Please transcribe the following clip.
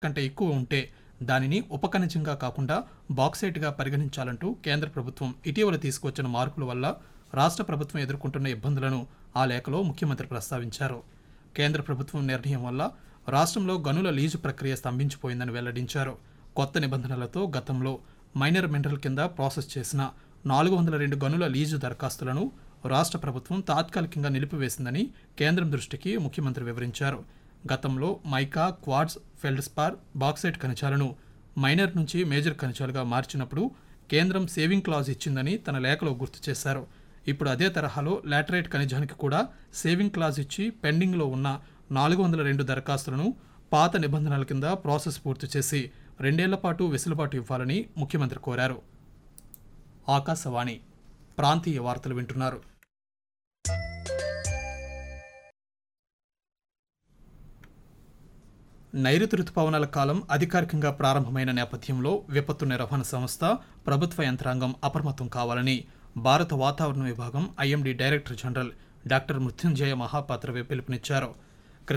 కంటే ఎక్కువ ఉంటే దానిని ఉపఖనిజంగా కాకుండా బాక్సైట్గా పరిగణించాలంటూ కేంద్ర ప్రభుత్వం ఇటీవల తీసుకొచ్చిన మార్పుల వల్ల రాష్ట్ర ప్రభుత్వం ఎదుర్కొంటున్న ఇబ్బందులను ఆ లేఖలో ముఖ్యమంత్రి ప్రస్తావించారు కేంద్ర ప్రభుత్వం నిర్ణయం వల్ల రాష్ట్రంలో గనుల లీజు ప్రక్రియ స్తంభించిపోయిందని వెల్లడించారు కొత్త నిబంధనలతో గతంలో మైనర్ మినరల్ కింద ప్రాసెస్ చేసిన నాలుగు వందల రెండు గనుల లీజు దరఖాస్తులను రాష్ట్ర ప్రభుత్వం తాత్కాలికంగా నిలిపివేసిందని కేంద్రం దృష్టికి ముఖ్యమంత్రి వివరించారు గతంలో మైకా క్వాడ్స్ ఫెల్డ్స్పార్ బాక్సైట్ ఖనిజాలను మైనర్ నుంచి మేజర్ ఖనిజాలుగా మార్చినప్పుడు కేంద్రం సేవింగ్ క్లాజ్ ఇచ్చిందని తన లేఖలో గుర్తు చేశారు ఇప్పుడు అదే తరహాలో లాటరైట్ ఖనిజానికి కూడా సేవింగ్ క్లాజ్ ఇచ్చి పెండింగ్లో ఉన్న నాలుగు వందల రెండు దరఖాస్తులను పాత నిబంధనల కింద ప్రాసెస్ పూర్తి చేసి రెండేళ్ల పాటు వెసులుబాటు ఇవ్వాలని ముఖ్యమంత్రి కోరారు ఆకాశవాణి ప్రాంతీయ వార్తలు వింటున్నారు నైరుతి రుతుపవనాల కాలం అధికారికంగా ప్రారంభమైన నేపథ్యంలో విపత్తు నిర్వహణ సంస్థ ప్రభుత్వ యంత్రాంగం అప్రమత్తం కావాలని భారత వాతావరణ విభాగం IMD director general doctor Mrutyunjaya మహాపాత్రవే పిలుపునిచ్చారు